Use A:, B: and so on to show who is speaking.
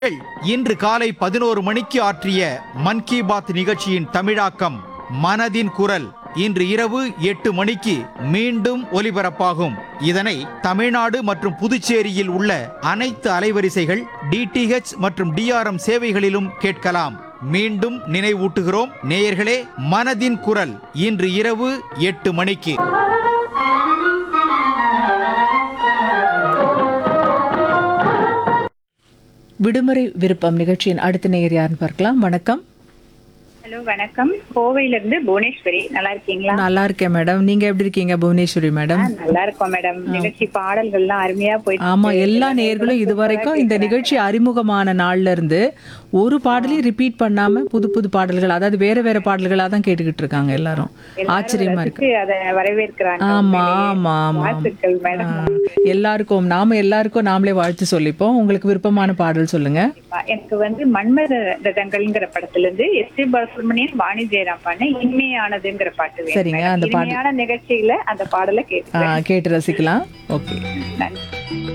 A: இன்று காலை பதினோரு மணிக்கு ஆற்றிய மன் கி பாத் நிகழ்ச்சியின் தமிழாக்கம் மனதின் குரல் இன்று இரவு எட்டு மணிக்கு மீண்டும் ஒலிபரப்பாகும் இதனை தமிழ்நாடு மற்றும் புதுச்சேரியில் உள்ள அனைத்து அலைவரிசைகள் டிடிஹெச் மற்றும் டிஆர்எம் சேவைகளிலும் கேட்கலாம் மீண்டும் நினைவூட்டுகிறோம் நேயர்களே மனதின் குரல் இன்று இரவு எட்டு மணிக்கு
B: விடுமுறை விருப்பம் நிகழ்ச்சியின் அடுத்த நேயர் யாருன்னு பார்க்கலாம் வணக்கம்
C: ஹலோ வணக்கம் கோவையில இருந்து புவனேஸ்வரி நல்லா இருக்கீங்களா
B: நல்லா இருக்கேன் மேடம் நீங்க எப்படி இருக்கீங்க புவனேஸ்வரி மேடம்
C: ஆ, நல்லா இருக்கோம் மேடம் நிகழ்ச்சி பாடல்கள்லாம் அருமையா போயிட்டு
B: ஆமா
C: இருக்கு.
B: எல்லா நேயர்களும் இது வரைக்கும் இந்த நிகழ்ச்சி அறிமுகமான நாள்ல இருந்து ஒரு பாடலையும் ரிப்பீட் பண்ணாம புது புது பாடல்கள் அதாவது வேற வேற பாடல்களா தான் கேட்டுக்கிட்டு இருக்காங்க எல்லாரும்
C: எல்லாரும்
B: ஆச்சரியமா இருக்கு
C: ரசிச்சு அதை வரவேற்கிறாங்க
B: ஆமா
C: உண்மையிலேயே.
B: ஆமா ஆமா
C: வாழ்த்துக்கள் மேடம்
B: ஆ, எல்லாருக்கும் நாம எல்லாருக்கும் நாமளே வாழ்த்து சொல்லிப்போம் உங்களுக்கு விருப்பமான பாடல் சொல்லுங்க
C: எனக்கு வந்து மன்மத ரதங்கள்ங்கிற படத்துல இருந்து எஸ் டி பாலசுப்ரமணியன் வாணி ஜெயராம் பண்ண இனிமையானதுங்கிற பாட்டு வேணும்
B: சரிங்க,
C: மேடம்.
B: அந்த பாடல்.
C: இனிமையான நிகழ்ச்சியில அந்த பாடலை
B: ஆ,
C: கேட்டு
B: கேட்டு ரசிக்கலாம் ஓகே
C: நன்றி